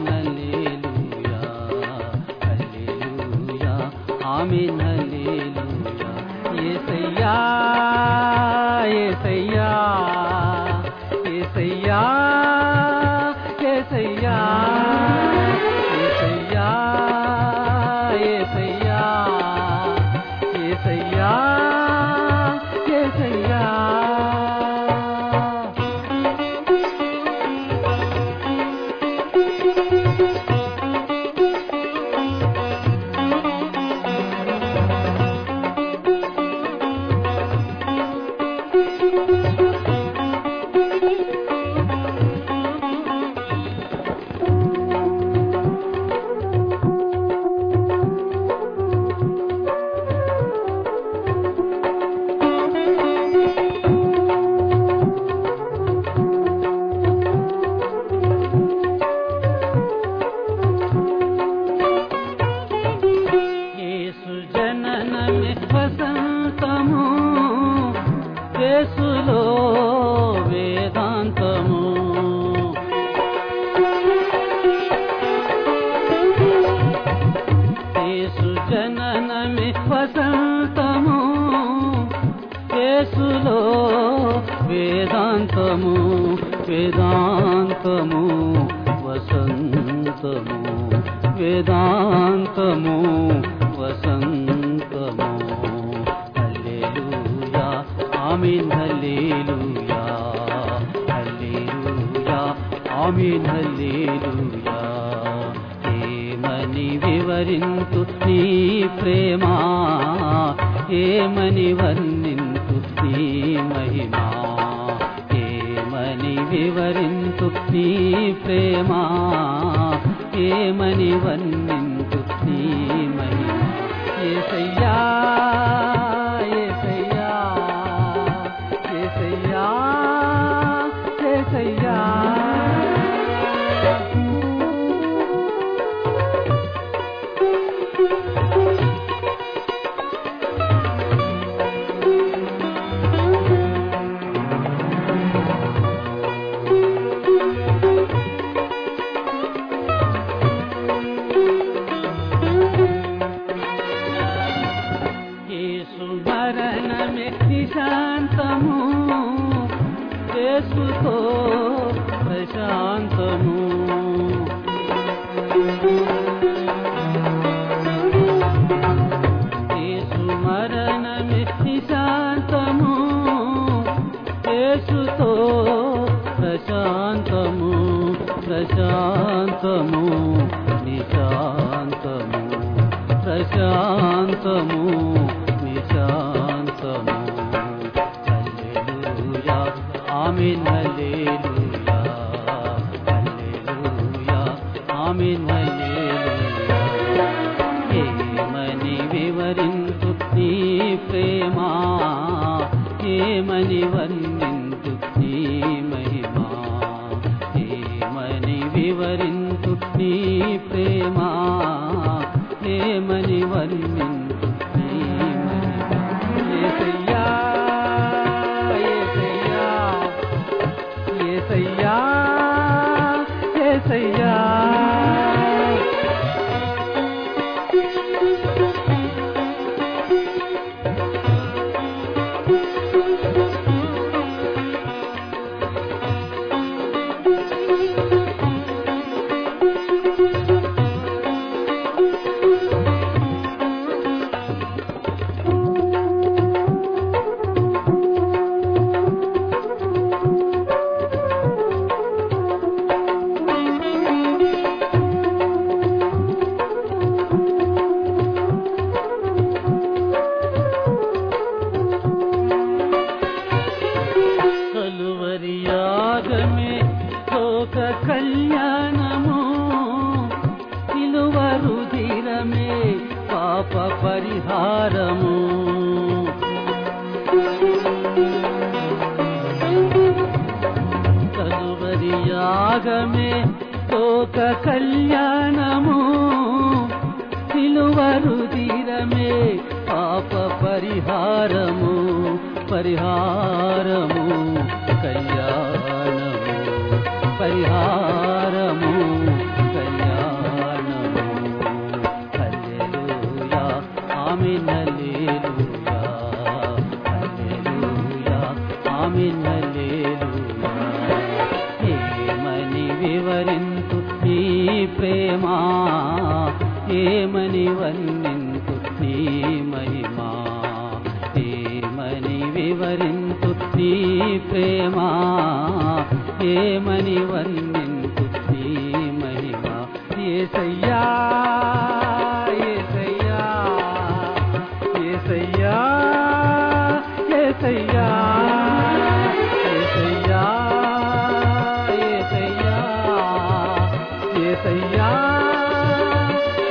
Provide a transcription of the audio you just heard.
amen hallelujah హల్లెలూయా amen hallelujah యేసయ్యా యేసయ్యా యేసయ్యా యేసయ్యా యేసయ్యా యేసయ్యా యేసయ్యా యేసయ్యా యేసు జననమే వసంతము యేసులో వేదాంతము యేసు జననమే వసంతము యేసులో వేదాంతము వేదాంతము వసంతము వేదాంతము వసంతము హల్లెలూయా ఆమీన్ హల్లెలూయా హల్లెలూయా ఆమీన్ హల్లెలూయా ఏమని వివరింతు నీ ప్రేమ ఏమని వర్ణింతు నీ మహిమా ఏమని వివరింతు నీ ప్రేమ ఏమని వర్ణింతు నీ మహిమా ఏసయ్యా ఏసయ్యా ఏసయ్యా ఏసయ్యా యేసు మరణమే నిశాంతము యేసుతో ప్రశాంతము యేసు మరణమే నిశాంతము యేసుతో ప్రశాంతము ప్రశాంతము నిశాంతము ప్రశాంతము నిశాంతము హల్లెలూయా ఆమేన్ హల్లెలూయా హల్లెలూయా ఆమేన్ హల్లెలూయా ఏమని వివరింతు నీ ప్రేమ ఏమని వర్ణింతు నీ మహిమా ఏమని వివరింతు నీ ప్రేమ ఏమని వర్ణింతు నీ మహిమా యేసయ్యా యేసయ్యా యేసయ్యా యేసయ్యా కలువరి యాగమే లోక కళ్యాణము నిలువరు ధీరమే పాప పరిహారము కలువరి యాగమే లోక కళ్యాణము నిలువరు ధీరమే పాప పరిహారము పరిహారము కళ్యాణము పరిహారము కళ్యాణము ప్రేమ ఏమని వర్ణింతు నీ మహిమా ఏమని వివరింతు నీ ప్రేమ ఏమని వర్ణింతు నీ మహిమా ఏసయ్యా ఏసయ్యా ఏసయ్యా ఏసయ్యా ఏసయ్యా ఏసయ్యా ఏసయ్యా